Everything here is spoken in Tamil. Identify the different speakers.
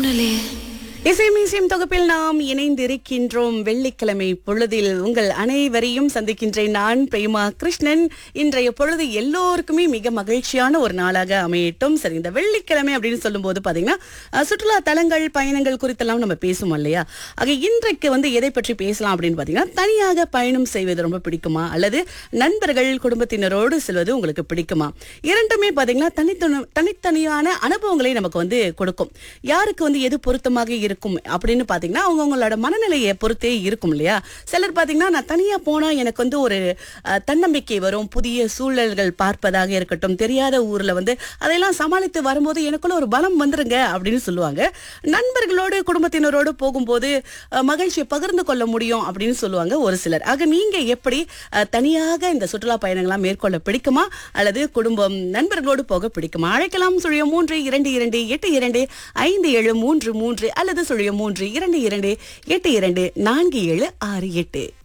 Speaker 1: தோணலையே
Speaker 2: இசை மியூசியம் தொகுப்பில் நாம் இணைந்திருக்கின்றோம் வெள்ளிக்கிழமை பொழுதில் உங்கள் அனைவரையும் சந்திக்கின்றேன் நான் பிரேமா கிருஷ்ணன் இன்றைய பொழுது எல்லோருக்குமே மிக மகிழ்ச்சியான ஒரு நாளாக அமையட்டும் சரி இந்த வெள்ளிக்கிழமை அப்படின்னு சொல்லும்போது பாத்தீங்கன்னா அஹ், சுற்றுலா தலங்கள் பயணங்கள் குறித்தெல்லாம் நம்ம பேசுவோம் இல்லையா ஆக இன்றைக்கு வந்து எதை பற்றி பேசலாம் அப்படின்னு பாத்தீங்கன்னா தனியாக பயணம் செய்வது ரொம்ப பிடிக்குமா அல்லது நண்பர்கள் குடும்பத்தினரோடு செல்வது உங்களுக்கு பிடிக்குமா இரண்டுமே பாத்தீங்கன்னா தனித்தனி தனித்தனியான அனுபவங்களை நமக்கு வந்து கொடுக்கும் யாருக்கு வந்து எது பொருத்தமாக இருக்கும் அப்படின்னு பாத்தீங்கன்னா அவங்கவங்களோட மனநிலையை பொறுத்தே இருக்கும் இல்லையா சிலர் பாத்தீங்கன்னா நான் தனியா போனா எனக்கு வந்து ஒரு அஹ், தன்னம்பிக்கை வரும் புதிய சூழல்கள் பார்ப்பதாக இருக்கட்டும் தெரியாத ஊர்ல வந்து அதையெல்லாம் சமாளித்து வரும்போது எனக்குள்ள ஒரு பலம் வந்துருங்க அப்படின்னு சொல்லுவாங்க நண்பர்களோடு குடும்பத்தினரோடு போகும்போது அஹ், மகிழ்ச்சியை பகிர்ந்து கொள்ள முடியும் அப்படின்னு சொல்லுவாங்க ஒரு சிலர் ஆக நீங்க எப்படி அஹ், தனியாக இந்த சுற்றுலா பயணங்கள்லாம் மேற்கொள்ள பிடிக்குமா அல்லது குடும்பம் நண்பர்களோடு போக பிடிக்குமா அழைக்கலாம் சுழிய மூன்று இரண்டு இரண்டு எட்டு இரண்டு ஐந்து ஏழு மூன்று மூன்று அல்லது சுழிய மூன்று இரண்டு இரண்டு எட்டு இரண்டு நான்கு ஏழு ஆறு எட்டு